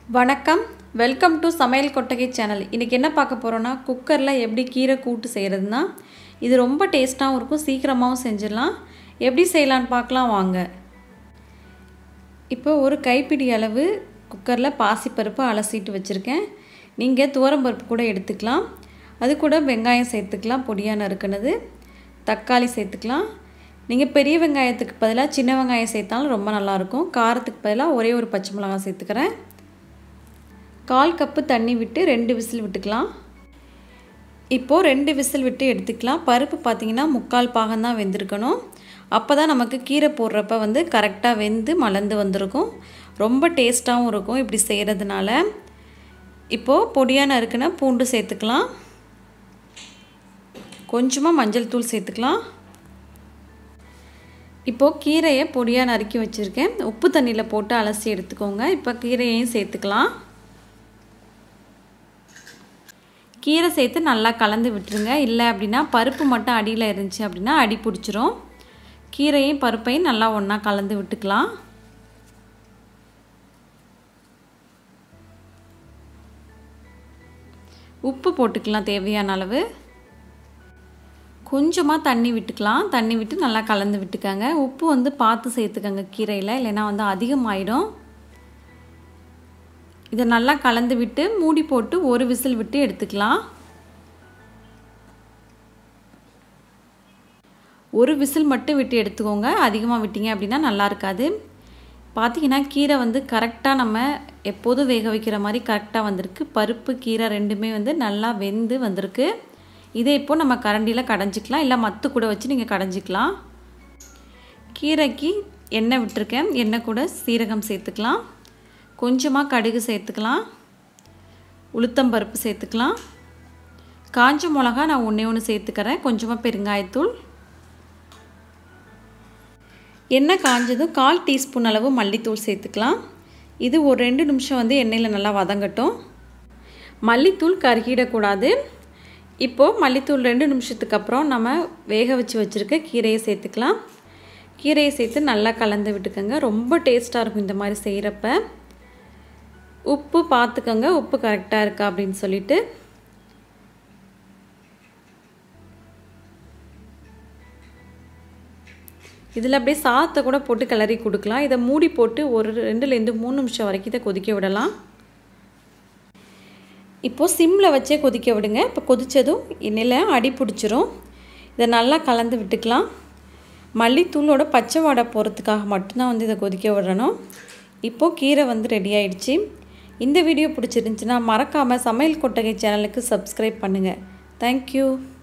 வணக்கம் welcome to சமையல் கொட்டகை சேனல் இன்றைக்கி என்ன பார்க்க போகிறோன்னா குக்கரில் எப்படி கீரை கூட்டு செய்கிறதுனா இது ரொம்ப டேஸ்ட்டாகவும் இருக்கும் சீக்கிரமாகவும் செஞ்சிடலாம் எப்படி செய்யலான்னு பார்க்கலாம் வாங்க இப்போ ஒரு கைப்பிடி அளவு குக்கரில் பாசிப்பருப்பு அலசிட்டு வச்சுருக்கேன் நீங்கள் துவரம்பருப்பு கூட எடுத்துக்கலாம் அது கூட வெங்காயம் சேர்த்துக்கலாம் பொடியாக நறுக்குனது தக்காளி சேர்த்துக்கலாம் நீங்கள் பெரிய வெங்காயத்துக்கு பதிலாக சின்ன வெங்காயம் சேர்த்தாலும் ரொம்ப நல்லாயிருக்கும் காரத்துக்கு பதிலாக ஒரே ஒரு பச்சை மிளகாய் சேர்த்துக்கிறேன் கால் கப்பு தண்ணி விட்டு ரெண்டு விசில் விட்டுக்கலாம் இப்போது ரெண்டு விசில் விட்டு எடுத்துக்கலாம் பருப்பு பார்த்திங்கன்னா முக்கால் பாகம் தான் வெந்திருக்கணும் அப்போ தான் நமக்கு கீரை போடுறப்ப வந்து கரெக்டாக வெந்து மலர்ந்து வந்திருக்கும் ரொம்ப டேஸ்ட்டாகவும் இருக்கும் இப்படி செய்கிறதுனால இப்போது பொடியாக நறுக்குனா பூண்டு சேர்த்துக்கலாம் கொஞ்சமாக மஞ்சள் தூள் சேர்த்துக்கலாம் இப்போது கீரையை பொடியாக நறுக்கி வச்சுருக்கேன் உப்பு தண்ணியில் போட்டு அலசி எடுத்துக்கோங்க இப்போ கீரையையும் சேர்த்துக்கலாம் கீரை சேர்த்து நல்லா கலந்து விட்டுருங்க இல்லை அப்படின்னா பருப்பு மட்டும் அடியில் இருந்துச்சு அப்படின்னா அடி பிடிச்சிரும் கீரையும் பருப்பையும் நல்லா ஒன்றா கலந்து விட்டுக்கலாம் உப்பு போட்டுக்கலாம் தேவையான அளவு கொஞ்சமாக தண்ணி விட்டுக்கலாம் தண்ணி விட்டு நல்லா கலந்து விட்டுக்கோங்க உப்பு வந்து பார்த்து சேர்த்துக்கோங்க கீரையில் இல்லைன்னா வந்து அதிகமாயிடும் இதை நல்லா கலந்து விட்டு மூடி போட்டு ஒரு விசில் விட்டு எடுத்துக்கலாம் ஒரு விசில் மட்டும் விட்டு எடுத்துக்கோங்க அதிகமாக விட்டீங்க அப்படின்னா நல்லா இருக்காது பார்த்தீங்கன்னா கீரை வந்து கரெக்டாக நம்ம எப்போதும் வேக வைக்கிற மாதிரி கரெக்டாக வந்திருக்கு பருப்பு கீரை ரெண்டுமே வந்து நல்லா வெந்து வந்திருக்கு இதை இப்போ நம்ம கரண்டியில் கடைஞ்சிக்கலாம் இல்லை மத்து கூட வச்சு நீங்கள் கடைஞ்சிக்கலாம் கீரைக்கு எண்ணெய் விட்டுருக்கேன் எண்ணெய் கூட சீரகம் சேர்த்துக்கலாம் கொஞ்சமாக கடுகு சேர்த்துக்கலாம் உளுத்தம்பருப்பு சேர்த்துக்கலாம் காஞ்ச மிளகா நான் ஒன்றே ஒன்று சேர்த்துக்கிறேன் கொஞ்சமாக பெருங்காயத்தூள் எண்ணெய் காஞ்சதும் கால் டீஸ்பூன் அளவு மல்லித்தூள் சேர்த்துக்கலாம் இது ஒரு ரெண்டு நிமிஷம் வந்து எண்ணெயில் நல்லா வதங்கட்டும் மல்லித்தூள் கருகிடக்கூடாது இப்போது மல்லித்தூள் ரெண்டு நிமிஷத்துக்கு அப்புறம் நம்ம வேக வச்சு வச்சுருக்க கீரையை சேர்த்துக்கலாம் கீரையை சேர்த்து நல்லா கலந்து விட்டுக்கோங்க ரொம்ப டேஸ்ட்டாக இருக்கும் இந்த மாதிரி செய்கிறப்ப உப்பு பார்த்துக்கோங்க உப்பு கரெக்டாக இருக்கா அப்படின்னு சொல்லிட்டு இதில் அப்படியே சாதத்தை கூட போட்டு கிளறி கொடுக்கலாம் இதை மூடி போட்டு ஒரு ரெண்டுலேருந்து மூணு நிமிஷம் வரைக்கும் இதை கொதிக்க விடலாம் இப்போது சிம்மில் வச்சே கொதிக்க விடுங்க இப்போ கொதித்ததும் எண்ணெயில் அடி பிடிச்சிரும் இதை நல்லா கலந்து விட்டுக்கலாம் மல்லித்தூளோட பச்சை வாடை போகிறதுக்காக மட்டும்தான் வந்து இதை கொதிக்க விடணும் இப்போது கீரை வந்து ரெடி ஆயிடுச்சு இந்த வீடியோ பிடிச்சிருந்துச்சின்னா மறக்காமல் சமையல் கொட்டகை சேனலுக்கு சப்ஸ்கிரைப் பண்ணுங்கள் தேங்க்யூ